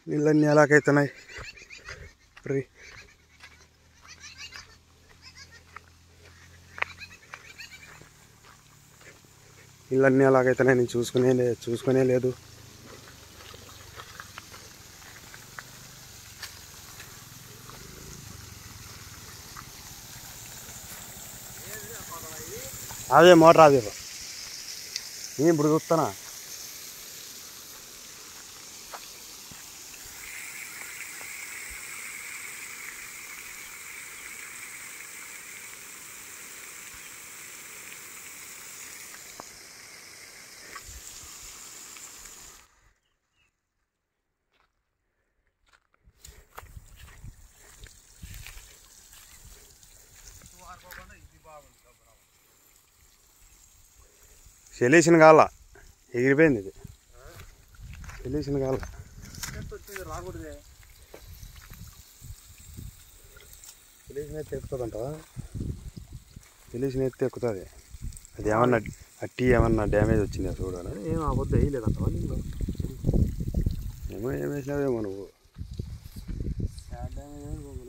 నీళ్ళన్నీ ఎలాగైతున్నాయి రీ నీళ్ళన్నీ ఎలాగైతున్నాయి నేను చూసుకునే లే చూసుకునే లేదు అదే మోటార్ అదే నేను ఇప్పుడు చూస్తానా సెలేసిన కాల ఎగిరిపోయింది ఇది సెలేసిన కాల రాకూడదే సెలేసిన ఎత్తి ఎక్కుతుందంటవా సెలేసిన ఎత్తి ఎక్కుతుంది అది ఏమన్నా అట్టి ఏమన్నా డ్యామేజ్ వచ్చిందా చూడాలి ఏం అబద్ధం వేయలేదంటవా నీళ్ళు ఏమో ఏం వేసినావేమో నువ్వు డ్యామేజ్